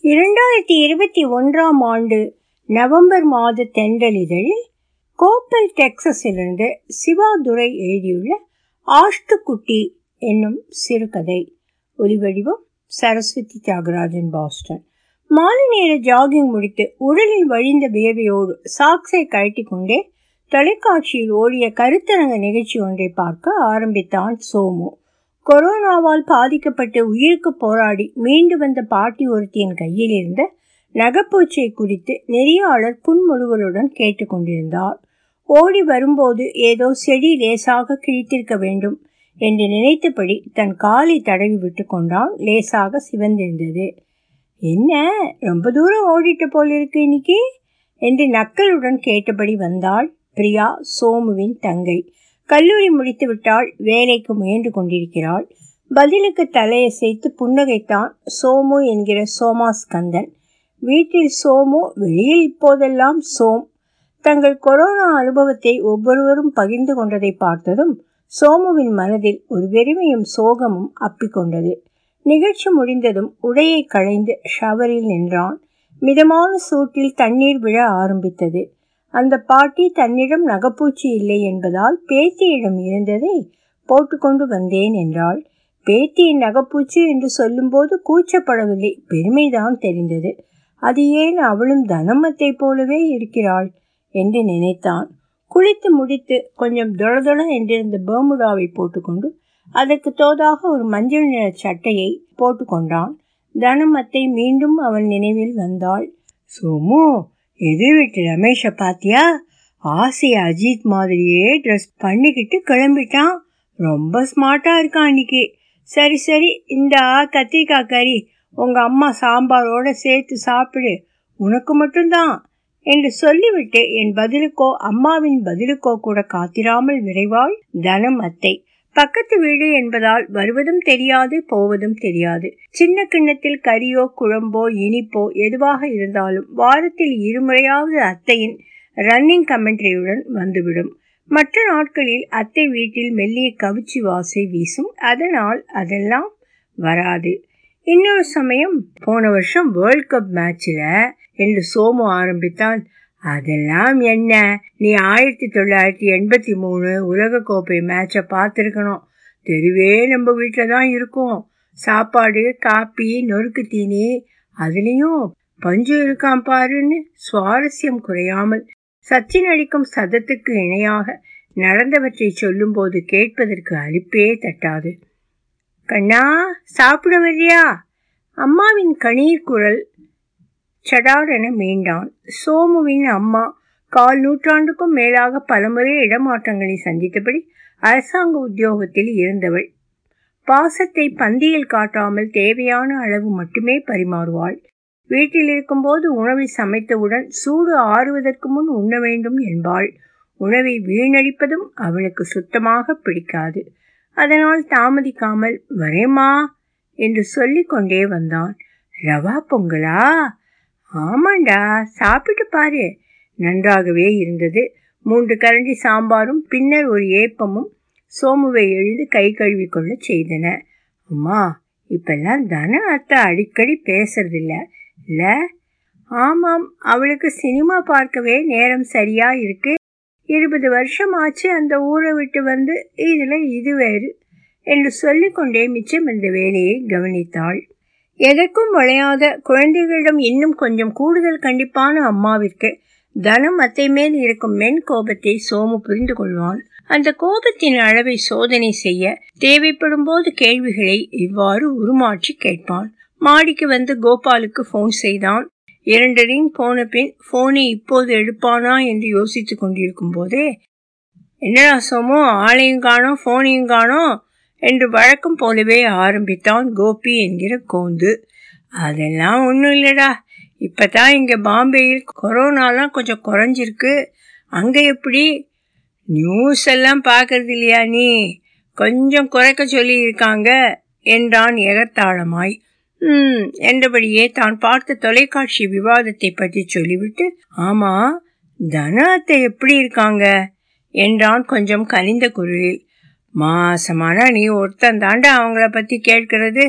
இரண்டாயிரத்தி இருபத்தி ஒன்றாம் ஆண்டு நவம்பர் மாத தென்றலிதழில் கோப்பல் டெக்சஸிலிருந்து சிவா துரை எழுதியுள்ள ஆஷ்டுக்குட்டி என்னும் சிறுகதை ஒலிவடிவம் சரஸ்வதி தியாகராஜன் பாஸ்டன் மாலை நேர ஜாகிங் முடித்து உடலில் வழிந்த வேர்வையோடு சாக்ஸை கழட்டி கொண்டே தொலைக்காட்சியில் ஓடிய கருத்தரங்க நிகழ்ச்சி ஒன்றை பார்க்க ஆரம்பித்தான் சோமு கொரோனாவால் பாதிக்கப்பட்டு உயிருக்கு போராடி மீண்டு வந்த பாட்டி ஒருத்தியின் கையில் இருந்த நகைப்பூச்சை குறித்து நெறியாளர் புன்முறுவலுடன் கேட்டுக்கொண்டிருந்தார் ஓடி வரும்போது ஏதோ செடி லேசாக கிழித்திருக்க வேண்டும் என்று நினைத்தபடி தன் காலை தடவி விட்டு கொண்டான் லேசாக சிவந்திருந்தது என்ன ரொம்ப தூரம் ஓடிட்டு போலிருக்கு இன்னைக்கு என்று நக்கலுடன் கேட்டபடி வந்தாள் பிரியா சோமுவின் தங்கை கல்லூரி முடித்து விட்டால் வேலைக்கு முயன்று கொண்டிருக்கிறாள் பதிலுக்கு தலையசைத்து புன்னகைத்தான் சோமு என்கிற சோமாஸ்கந்தன் வீட்டில் சோமு வெளியில் இப்போதெல்லாம் சோம் தங்கள் கொரோனா அனுபவத்தை ஒவ்வொருவரும் பகிர்ந்து கொண்டதை பார்த்ததும் சோமுவின் மனதில் ஒரு வெறுமையும் சோகமும் அப்பிக்கொண்டது நிகழ்ச்சி முடிந்ததும் உடையை களைந்து ஷவரில் நின்றான் மிதமான சூட்டில் தண்ணீர் விழ ஆரம்பித்தது அந்த பாட்டி தன்னிடம் நகைப்பூச்சி இல்லை என்பதால் பேத்தியிடம் இருந்ததை போட்டுக்கொண்டு வந்தேன் என்றாள் பேத்தியின் நகைப்பூச்சி என்று சொல்லும்போது கூச்சப்படவில்லை பெருமைதான் தெரிந்தது அது ஏன் அவளும் தனமத்தை போலவே இருக்கிறாள் என்று நினைத்தான் குளித்து முடித்து கொஞ்சம் தொளதொள என்றிருந்த பேமுடாவை போட்டுக்கொண்டு அதற்கு தோதாக ஒரு மஞ்சள் நிற சட்டையை போட்டுக்கொண்டான் தனமத்தை மீண்டும் அவன் நினைவில் வந்தாள் சோமு எதிர் வீட்டு ரமேஷை பாத்தியா ஆசை அஜித் மாதிரியே ட்ரெஸ் பண்ணிக்கிட்டு கிளம்பிட்டான் ரொம்ப ஸ்மார்ட்டா இருக்கான் இன்னைக்கு சரி சரி இந்த கத்திரிக்காய் கறி உங்க அம்மா சாம்பாரோட சேர்த்து சாப்பிடு உனக்கு மட்டும்தான் என்று சொல்லிவிட்டு என் பதிலுக்கோ அம்மாவின் பதிலுக்கோ கூட காத்திராமல் விரைவாள் தனம் அத்தை பக்கத்து வீடு என்பதால் வருவதும் தெரியாது போவதும் தெரியாது சின்ன கிண்ணத்தில் கறியோ குழம்போ இனிப்போ எதுவாக இருந்தாலும் வாரத்தில் இருமுறையாவது அத்தையின் ரன்னிங் கமெண்ட்ரியுடன் வந்துவிடும் மற்ற நாட்களில் அத்தை வீட்டில் மெல்லிய கவிச்சி வாசை வீசும் அதனால் அதெல்லாம் வராது இன்னொரு சமயம் போன வருஷம் வேர்ல்ட் கப் மேட்ச்சில் என்று சோமு ஆரம்பித்தால் அதெல்லாம் என்ன நீ ஆயிரத்தி தொள்ளாயிரத்தி எண்பத்தி மூணு உலகக்கோப்பை மேட்சை பார்த்துருக்கணும் தெருவே நம்ம வீட்டில் தான் இருக்கும் சாப்பாடு காப்பி நொறுக்கு தீனி அதுலேயும் பஞ்சு இருக்கான் பாருன்னு சுவாரஸ்யம் குறையாமல் சச்சின் அடிக்கும் சதத்துக்கு இணையாக நடந்தவற்றை சொல்லும்போது கேட்பதற்கு அலிப்பே தட்டாது கண்ணா சாப்பிட வரியா அம்மாவின் கணீர் குரல் சடாரென மீண்டான் சோமுவின் அம்மா கால் நூற்றாண்டுக்கும் மேலாக பலமுறை இடமாற்றங்களை சந்தித்தபடி அரசாங்க உத்தியோகத்தில் இருந்தவள் பாசத்தை பந்தியில் காட்டாமல் தேவையான அளவு மட்டுமே பரிமாறுவாள் வீட்டில் இருக்கும்போது உணவை சமைத்தவுடன் சூடு ஆறுவதற்கு முன் உண்ண வேண்டும் என்பாள் உணவை வீணடிப்பதும் அவளுக்கு சுத்தமாக பிடிக்காது அதனால் தாமதிக்காமல் வரேம்மா என்று சொல்லிக்கொண்டே வந்தான் ரவா பொங்கலா ஆமாண்டா சாப்பிட்டு பாரு நன்றாகவே இருந்தது மூன்று கரண்டி சாம்பாரும் பின்னர் ஒரு ஏப்பமும் சோமுவை எழுந்து கை கழுவி கொள்ள செய்தன அம்மா இப்பெல்லாம் தன அத்தை அடிக்கடி பேசுறதில்ல இல்ல ஆமாம் அவளுக்கு சினிமா பார்க்கவே நேரம் சரியா இருக்கு இருபது வருஷம் ஆச்சு அந்த ஊரை விட்டு வந்து இதுல இது வேறு என்று சொல்லிக்கொண்டே மிச்சம் இந்த வேலையை கவனித்தாள் எதற்கும் விளையாத குழந்தைகளிடம் இன்னும் கொஞ்சம் கூடுதல் கண்டிப்பான அம்மாவிற்கு தனம் அத்தை மேல் இருக்கும் மென் கோபத்தை சோமு புரிந்து கொள்வான் அந்த கோபத்தின் அளவை சோதனை செய்ய தேவைப்படும் போது கேள்விகளை இவ்வாறு உருமாற்றி கேட்பான் மாடிக்கு வந்து கோபாலுக்கு போன் செய்தான் இரண்டு ரிங் போன பின் போனை இப்போது எடுப்பானா என்று யோசித்துக் கொண்டிருக்கும் போதே என்னடா சோமு ஆளையும் காணோம் போனையும் காணோம் என்று வழக்கம் போலவே ஆரம்பித்தான் கோபி என்கிற கோந்து அதெல்லாம் ஒன்றும் இல்லைடா இப்போ தான் இங்கே பாம்பேயில் கொரோனாலாம் கொஞ்சம் குறைஞ்சிருக்கு அங்கே எப்படி நியூஸ் எல்லாம் பார்க்கறது இல்லையா நீ கொஞ்சம் குறைக்க சொல்லி இருக்காங்க என்றான் எகத்தாளமாய் ம் என்றபடியே தான் பார்த்த தொலைக்காட்சி விவாதத்தை பற்றி சொல்லிவிட்டு ஆமா தன அத்தை எப்படி இருக்காங்க என்றான் கொஞ்சம் கனிந்த குரலில் மாசமானா நீ ஒருத்தன் தாண்டா அவங்கள பத்தி கேட்கறது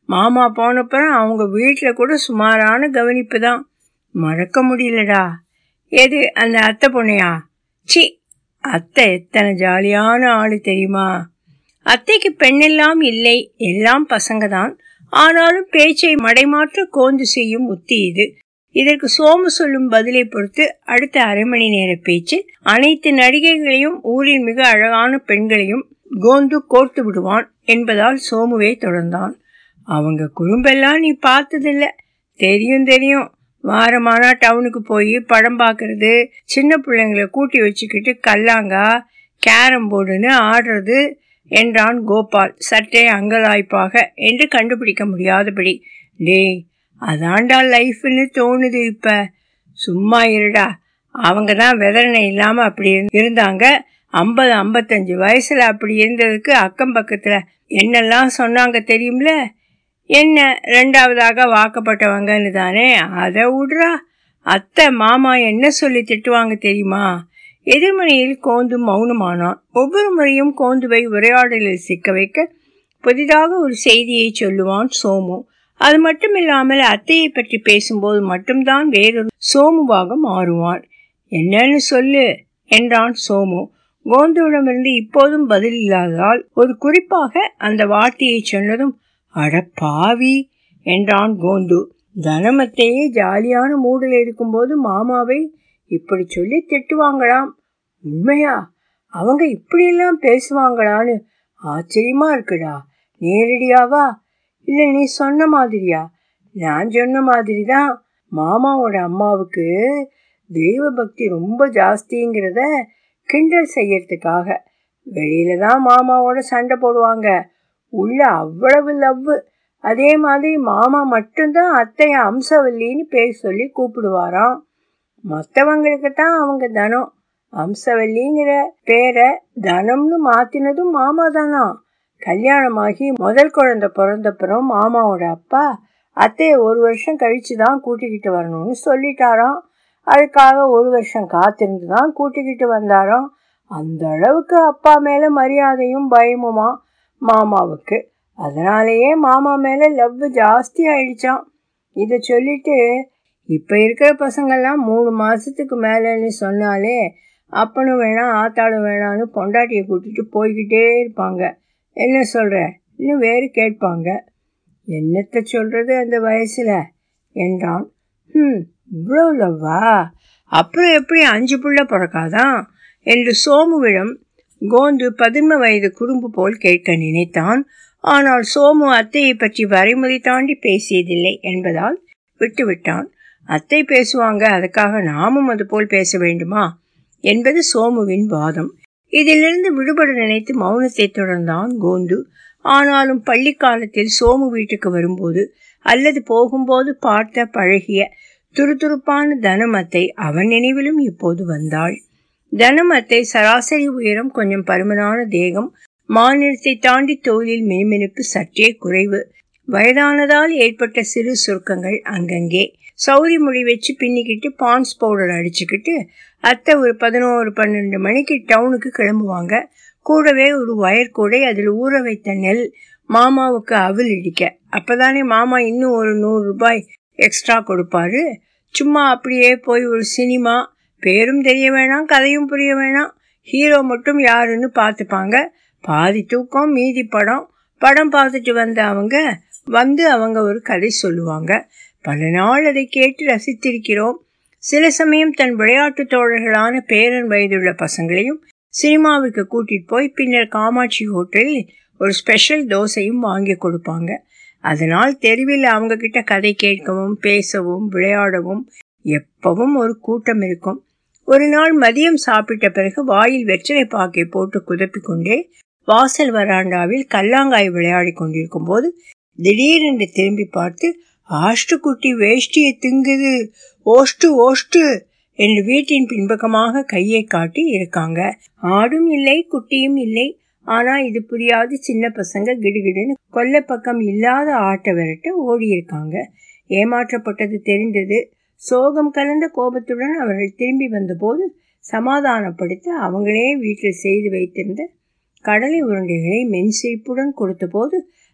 மாமா போனப்புறம் அவங்க வீட்டில் கூட சுமாரான கவனிப்பு தான் மறக்க முடியலடா எது அந்த அத்தை பொண்ணையா சி அத்தை எத்தனை ஜாலியான ஆளு தெரியுமா அத்தைக்கு பெண்ணெல்லாம் இல்லை எல்லாம் பசங்க தான் ஆனாலும் பேச்சை மடைமாற்ற கோந்து செய்யும் உத்தி இது இதற்கு சோமு சொல்லும் பதிலை பொறுத்து அடுத்த அரை மணி நேர பேச்சில் அனைத்து நடிகைகளையும் ஊரின் மிக அழகான பெண்களையும் கோந்து கோர்த்து விடுவான் என்பதால் சோமுவே தொடர்ந்தான் அவங்க குறும்பெல்லாம் நீ பார்த்ததில்ல தெரியும் தெரியும் வாரமானா டவுனுக்கு போய் படம் பார்க்கறது சின்ன பிள்ளைங்களை கூட்டி வச்சுக்கிட்டு கல்லாங்கா கேரம் போர்டுன்னு ஆடுறது என்றான் கோபால் சற்றே அங்கலாய்ப்பாக என்று கண்டுபிடிக்க முடியாதபடி டேய் அதான்டா லைஃப்னு தோணுது இப்ப சும்மா இருடா அவங்க தான் வெதரணை இல்லாம அப்படி இருந்தாங்க ஐம்பது ஐம்பத்தஞ்சு வயசுல அப்படி இருந்ததுக்கு அக்கம் பக்கத்துல என்னெல்லாம் சொன்னாங்க தெரியும்ல என்ன ரெண்டாவதாக வாக்கப்பட்டவங்கன்னு தானே அதை விடுறா அத்தை மாமா என்ன சொல்லி திட்டுவாங்க தெரியுமா எதிர்மனையில் கோந்து மௌனமானான் ஒவ்வொரு முறையும் கோந்துவை உரையாடலில் சிக்க வைக்க புதிதாக ஒரு செய்தியை சொல்லுவான் சோமு அது மட்டுமில்லாமல் அத்தையை பற்றி பேசும்போது மட்டும்தான் வேறொரு சோமுவாக மாறுவான் என்னன்னு சொல்லு என்றான் சோமு கோந்துவிடமிருந்து இப்போதும் பதில் இல்லாததால் ஒரு குறிப்பாக அந்த வார்த்தையை சொன்னதும் அட பாவி என்றான் கோந்து தனமத்தையே ஜாலியான மூடில் இருக்கும்போது மாமாவை இப்படி சொல்லி திட்டுவாங்களாம் உண்மையா அவங்க இப்படியெல்லாம் பேசுவாங்களான்னு ஆச்சரியமா இருக்குடா நேரடியாவா இல்லை நீ சொன்ன மாதிரியா நான் சொன்ன மாதிரி தான் மாமாவோட அம்மாவுக்கு தெய்வ பக்தி ரொம்ப ஜாஸ்திங்கிறத கிண்டல் செய்யறதுக்காக வெளியில தான் மாமாவோட சண்டை போடுவாங்க உள்ள அவ்வளவு லவ் அதே மாதிரி மாமா மட்டும்தான் அத்தைய அம்சவல்லின்னு பேர் சொல்லி கூப்பிடுவாராம் மற்றவங்களுக்கு தான் அவங்க தனம் அம்சவல்லிங்கிற பேரை தனம்னு மாத்தினதும் மாமா தானா கல்யாணமாகி முதல் குழந்தை பிறந்தப்புறம் மாமாவோட அப்பா அத்தைய ஒரு வருஷம் கழிச்சு தான் கூட்டிக்கிட்டு வரணும்னு சொல்லிட்டாராம் அதுக்காக ஒரு வருஷம் காத்திருந்து தான் கூட்டிக்கிட்டு வந்தாராம் அந்த அளவுக்கு அப்பா மேல மரியாதையும் பயமுமா மாமாவுக்கு அதனாலேயே மாமா மேல லவ் ஜாஸ்தி ஆயிடுச்சான் இதை சொல்லிட்டு இப்போ இருக்கிற பசங்கள்லாம் மூணு மாசத்துக்கு மேலேன்னு சொன்னாலே அப்பனும் வேணாம் ஆத்தாளும் வேணான்னு பொண்டாட்டியை கூட்டிட்டு போய்கிட்டே இருப்பாங்க என்ன சொல்ற இன்னும் வேறு கேட்பாங்க என்னத்தை சொல்றது அந்த வயசுல என்றான் ம் இவ்வளோ லவ்வா அப்புறம் எப்படி அஞ்சு புள்ள பிறக்காதான் என்று சோமுவிடம் கோந்து பதின்ம வயது குறும்பு போல் கேட்க நினைத்தான் ஆனால் சோமு அத்தையை பற்றி வரைமுறை தாண்டி பேசியதில்லை என்பதால் விட்டுவிட்டான் அத்தை பேசுவாங்க அதுக்காக நாமும் அது போல் பேச வேண்டுமா என்பது சோமுவின் வாதம் இதிலிருந்து விடுபட நினைத்து மௌனத்தை தொடர்ந்தான் கோந்து ஆனாலும் பள்ளி காலத்தில் சோமு வீட்டுக்கு வரும்போது அல்லது போகும்போது பார்த்த பழகிய துருதுருப்பான தனமத்தை அவன் நினைவிலும் இப்போது வந்தாள் தனமத்தை சராசரி உயரம் கொஞ்சம் பருமனான தேகம் மாநிலத்தை தாண்டி தோலில் மினுமினுப்பு சற்றே குறைவு வயதானதால் ஏற்பட்ட சிறு சுருக்கங்கள் அங்கங்கே சௌரி முடி வச்சு பின்னிக்கிட்டு பான்ஸ் பவுடர் அடிச்சுக்கிட்டு அத்தை ஒரு பதினோரு பன்னெண்டு மணிக்கு டவுனுக்கு கிளம்புவாங்க கூடவே ஒரு வயர் கூடை அதில் ஊற வைத்த நெல் மாமாவுக்கு அவில் இடிக்க அப்பதானே மாமா இன்னும் ஒரு நூறு ரூபாய் எக்ஸ்ட்ரா கொடுப்பாரு சும்மா அப்படியே போய் ஒரு சினிமா பேரும் தெரிய வேணாம் கதையும் புரிய வேணாம் ஹீரோ மட்டும் யாருன்னு பார்த்துப்பாங்க பாதி தூக்கம் மீதி படம் படம் பார்த்துட்டு வந்த அவங்க வந்து அவங்க ஒரு கதை சொல்லுவாங்க பல நாள் அதை கேட்டு ரசித்திருக்கிறோம் சில சமயம் தன் விளையாட்டு தோழர்களான பேரன் வயதுள்ள பசங்களையும் சினிமாவுக்கு கூட்டிட்டு போய் பின்னர் காமாட்சி ஹோட்டலில் ஒரு ஸ்பெஷல் தோசையும் வாங்கி கொடுப்பாங்க அதனால் தெருவில் அவங்க கிட்ட கதை கேட்கவும் பேசவும் விளையாடவும் எப்பவும் ஒரு கூட்டம் இருக்கும் ஒரு நாள் மதியம் சாப்பிட்ட பிறகு வாயில் வெற்றிலை பாக்கை போட்டு குதப்பிக் கொண்டே வாசல் வராண்டாவில் கல்லாங்காய் விளையாடி கொண்டிருக்கும் போது திடீரென்று திரும்பி பார்த்து ஆஷ்டுக்குட்டி வேஷ்டியை திங்குது ஓஷ்டு ஓஷ்டு என்று வீட்டின் பின்பக்கமாக கையை காட்டி இருக்காங்க ஆடும் இல்லை குட்டியும் இல்லை ஆனா இது புரியாது சின்ன பசங்க கிடுகிடுன்னு கொல்லை பக்கம் இல்லாத ஆட்டை விரட்ட ஓடி இருக்காங்க ஏமாற்றப்பட்டது தெரிந்தது சோகம் கலந்த கோபத்துடன் அவர்கள் திரும்பி வந்தபோது சமாதானப்படுத்த அவங்களே வீட்டில் செய்து வைத்திருந்த கடலை உருண்டைகளை மென்சிரிப்புடன் கொடுத்தபோது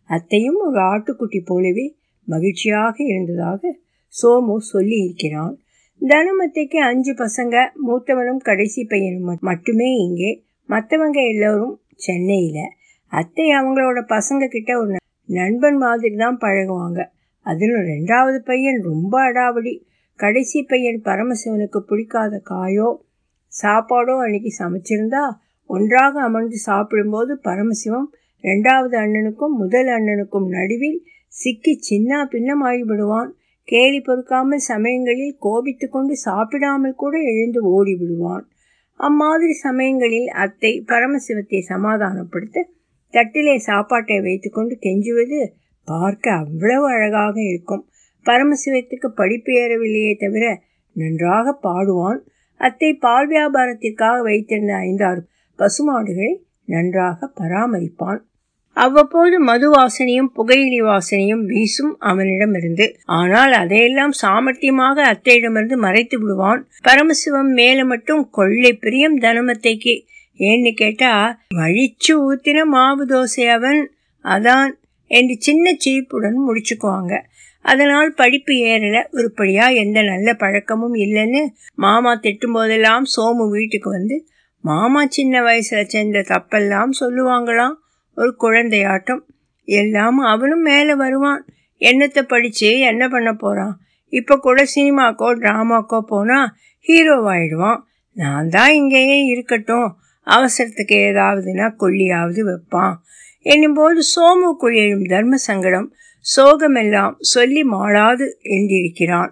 அத்தையும் ஒரு ஆட்டுக்குட்டி போலவே மகிழ்ச்சியாக இருந்ததாக சோமு சொல்லி இருக்கிறான் தனமத்தைக்கு அஞ்சு பசங்க மூத்தவனும் கடைசி பையனும் மட்டுமே இங்கே மற்றவங்க எல்லோரும் சென்னையில் அத்தை அவங்களோட பசங்க கிட்ட ஒரு நண்பன் மாதிரி தான் பழகுவாங்க அதிலும் ரெண்டாவது பையன் ரொம்ப அடாவடி கடைசி பையன் பரமசிவனுக்கு பிடிக்காத காயோ சாப்பாடோ அன்னைக்கு சமைச்சிருந்தா ஒன்றாக அமர்ந்து சாப்பிடும்போது பரமசிவம் ரெண்டாவது அண்ணனுக்கும் முதல் அண்ணனுக்கும் நடுவில் சிக்கி சின்ன பின்னமாகிவிடுவான் கேலி பொறுக்காமல் சமயங்களில் கோபித்து கொண்டு சாப்பிடாமல் கூட எழுந்து ஓடி விடுவான் அம்மாதிரி சமயங்களில் அத்தை பரமசிவத்தை சமாதானப்படுத்த தட்டிலே சாப்பாட்டை வைத்துக்கொண்டு கெஞ்சுவது பார்க்க அவ்வளவு அழகாக இருக்கும் பரமசிவத்துக்கு படிப்பு ஏறவில்லையே தவிர நன்றாக பாடுவான் அத்தை பால் வியாபாரத்திற்காக வைத்திருந்த ஐந்தாறு பசுமாடுகளை நன்றாக பராமரிப்பான் அவ்வப்போது மது வாசனையும் புகையிலை வாசனையும் வீசும் அவனிடமிருந்து ஆனால் அதையெல்லாம் சாமர்த்தியமாக அத்தையிடமிருந்து மறைத்து விடுவான் பரமசிவம் மேல மட்டும் கொள்ளை பிரியம் தனமத்தைக்கு ஏன்னு கேட்டா வழிச்சு ஊத்தின மாவு தோசை அவன் அதான் என்று சின்ன சிரிப்புடன் முடிச்சுக்குவாங்க அதனால் படிப்பு ஏறல உருப்படியா எந்த நல்ல பழக்கமும் இல்லைன்னு மாமா திட்டும் போதெல்லாம் சோமு வீட்டுக்கு வந்து மாமா சின்ன வயசுல செஞ்ச தப்பெல்லாம் சொல்லுவாங்களாம் ஒரு குழந்தையாட்டம் எல்லாம் அவனும் மேலே வருவான் என்னத்தை படித்து என்ன பண்ண போகிறான் இப்போ கூட சினிமாக்கோ ட்ராமாக்கோ போனால் ஹீரோவாயிடுவான் நான் தான் இங்கேயே இருக்கட்டும் அவசரத்துக்கு ஏதாவதுனா கொல்லியாவது வைப்பான் என்னும்போது சோமுக்குள் எழும் தர்ம சங்கடம் சோகமெல்லாம் சொல்லி மாளாது என்றிருக்கிறான்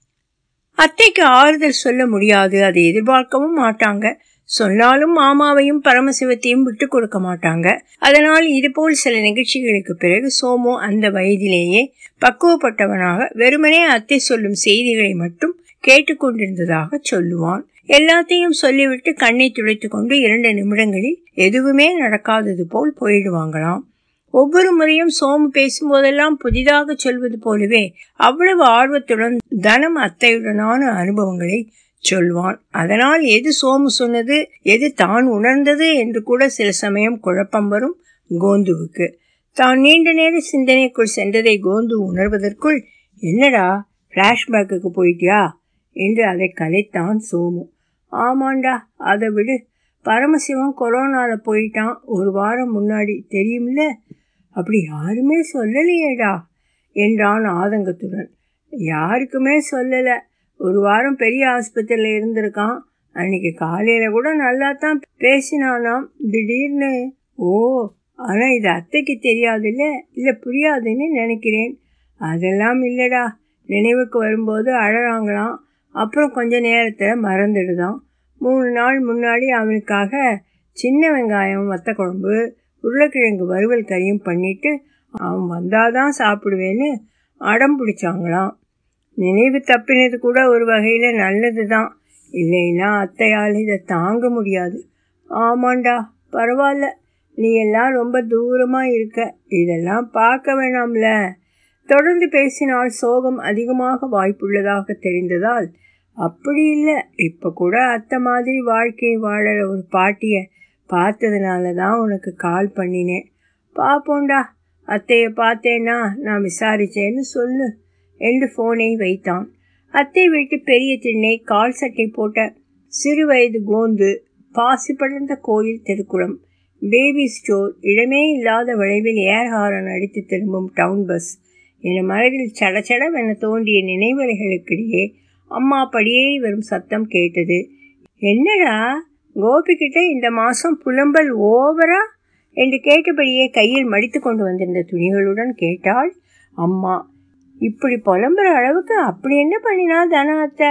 அத்தைக்கு ஆறுதல் சொல்ல முடியாது அதை எதிர்பார்க்கவும் மாட்டாங்க சொன்னாலும் மாமாவையும் பரமசிவத்தையும் விட்டு கொடுக்க மாட்டாங்க அதனால் இதுபோல் சில நிகழ்ச்சிகளுக்கு பிறகு சோமு அந்த வயதிலேயே பக்குவப்பட்டவனாக வெறுமனே அத்தை சொல்லும் செய்திகளை மட்டும் கேட்டுக்கொண்டிருந்ததாக சொல்லுவான் எல்லாத்தையும் சொல்லிவிட்டு கண்ணை துடைத்து கொண்டு இரண்டு நிமிடங்களில் எதுவுமே நடக்காதது போல் போயிடுவாங்களாம் ஒவ்வொரு முறையும் சோமு பேசும்போதெல்லாம் புதிதாக சொல்வது போலவே அவ்வளவு ஆர்வத்துடன் தனம் அத்தையுடனான அனுபவங்களை சொல்வான் அதனால் எது சோமு சொன்னது எது தான் உணர்ந்தது என்று கூட சில சமயம் குழப்பம் வரும் கோந்துவுக்கு தான் நீண்ட நேர சிந்தனைக்குள் சென்றதை கோந்து உணர்வதற்குள் என்னடா ஃப்ளாஷ்பேக்குக்கு போயிட்டியா என்று அதை கலைத்தான் சோமு ஆமாண்டா அதை விடு பரமசிவம் கொரோனாவில் போயிட்டான் ஒரு வாரம் முன்னாடி தெரியும்ல அப்படி யாருமே சொல்லலையேடா என்றான் ஆதங்கத்துடன் யாருக்குமே சொல்லலை ஒரு வாரம் பெரிய ஆஸ்பத்திரியில் இருந்திருக்கான் அன்னைக்கு காலையில் கூட நல்லா தான் பேசினானாம் திடீர்னு ஓ ஆனால் இது அத்தைக்கு தெரியாதுல்ல இல்லை புரியாதுன்னு நினைக்கிறேன் அதெல்லாம் இல்லைடா நினைவுக்கு வரும்போது அழறாங்களாம் அப்புறம் கொஞ்ச நேரத்தில் மறந்துடுதான் மூணு நாள் முன்னாடி அவனுக்காக சின்ன வெங்காயம் வத்த குழம்பு உருளைக்கிழங்கு வறுவல் கறியும் பண்ணிட்டு அவன் வந்தாதான் சாப்பிடுவேன்னு அடம் பிடிச்சாங்களாம் நினைவு தப்பினது கூட ஒரு வகையில் நல்லது தான் இல்லைன்னா அத்தையால் இதை தாங்க முடியாது ஆமாண்டா பரவாயில்ல நீ எல்லாம் ரொம்ப தூரமாக இருக்க இதெல்லாம் பார்க்க வேணாம்ல தொடர்ந்து பேசினால் சோகம் அதிகமாக வாய்ப்புள்ளதாக தெரிந்ததால் அப்படி இல்லை இப்போ கூட அத்தை மாதிரி வாழ்க்கையை வாழற ஒரு பாட்டியை பார்த்ததுனால தான் உனக்கு கால் பண்ணினேன் பார்ப்போண்டா அத்தையை பார்த்தேன்னா நான் விசாரிச்சேன்னு சொல்லு என்று ஃபோனை வைத்தான் அத்தை வீட்டு பெரிய திண்ணை கால் சட்டை போட்ட சிறு வயது கோந்து பாசி படர்ந்த கோயில் திருக்குளம் பேபி ஸ்டோர் இடமே இல்லாத விளைவில் ஏர் ஹாரன் அடித்து திரும்பும் டவுன் பஸ் என மனதில் சடச்சடவென தோன்றிய நினைவலைகளுக்கிடையே அம்மா படியேறி வரும் சத்தம் கேட்டது என்னடா கோபிக்கிட்ட இந்த மாதம் புலம்பல் ஓவரா என்று கேட்டபடியே கையில் மடித்து கொண்டு வந்திருந்த துணிகளுடன் கேட்டாள் அம்மா இப்படி புலம்புற அளவுக்கு அப்படி என்ன பண்ணினா தன அத்தை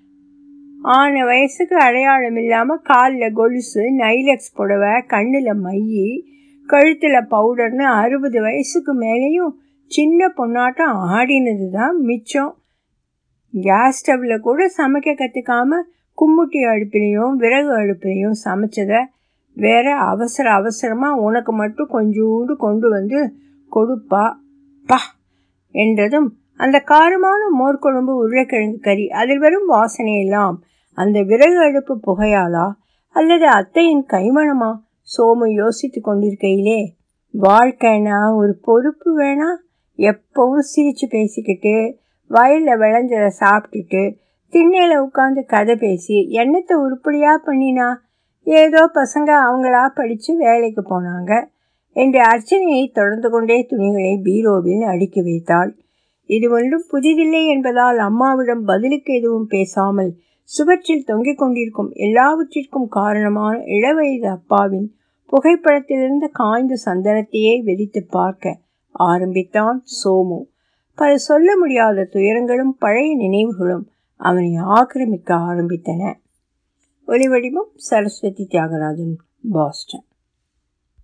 ஆன வயசுக்கு அடையாளம் இல்லாமல் காலில் கொலுசு நைலக்ஸ் புடவை கண்ணில் மையி கழுத்தில் பவுடர்னு அறுபது வயசுக்கு மேலேயும் சின்ன பொண்ணாட்டம் ஆடினது தான் மிச்சம் கேஸ் ஸ்டவ்வில் கூட சமைக்க கற்றுக்காம கும்முட்டி அடுப்பிலையும் விறகு அடுப்பிலையும் சமைச்சதை வேற அவசர அவசரமாக உனக்கு மட்டும் கொஞ்சோண்டு கொண்டு வந்து கொடுப்பா பா என்றதும் அந்த காரமான மோர்க்குழம்பு உருளைக்கிழங்கு கறி அதில் வரும் வாசனையெல்லாம் அந்த விறகு அடுப்பு புகையாலா அல்லது அத்தையின் கைமணமா சோமு யோசித்து கொண்டிருக்கையிலே வாழ்க்கைனா ஒரு பொறுப்பு வேணா எப்பவும் சிரித்து பேசிக்கிட்டு வயலில் விளைஞ்சதை சாப்பிட்டுட்டு திண்ணையில் உட்காந்து கதை பேசி எண்ணத்தை உருப்படியாக பண்ணினா ஏதோ பசங்க அவங்களா படித்து வேலைக்கு போனாங்க என்று அர்ச்சனையை தொடர்ந்து கொண்டே துணிகளை பீரோவில் அடுக்கி வைத்தாள் இது ஒன்றும் புதிதில்லை என்பதால் அம்மாவிடம் பதிலுக்கு எதுவும் பேசாமல் சுவற்றில் தொங்கிக் கொண்டிருக்கும் எல்லாவற்றிற்கும் காரணமான இளவயது அப்பாவின் புகைப்படத்திலிருந்து காய்ந்த சந்தனத்தையே வெறித்து பார்க்க ஆரம்பித்தான் சோமு பல சொல்ல முடியாத துயரங்களும் பழைய நினைவுகளும் அவனை ஆக்கிரமிக்க ஆரம்பித்தன ஒலிவடிவம் சரஸ்வதி தியாகராஜன் பாஸ்டன்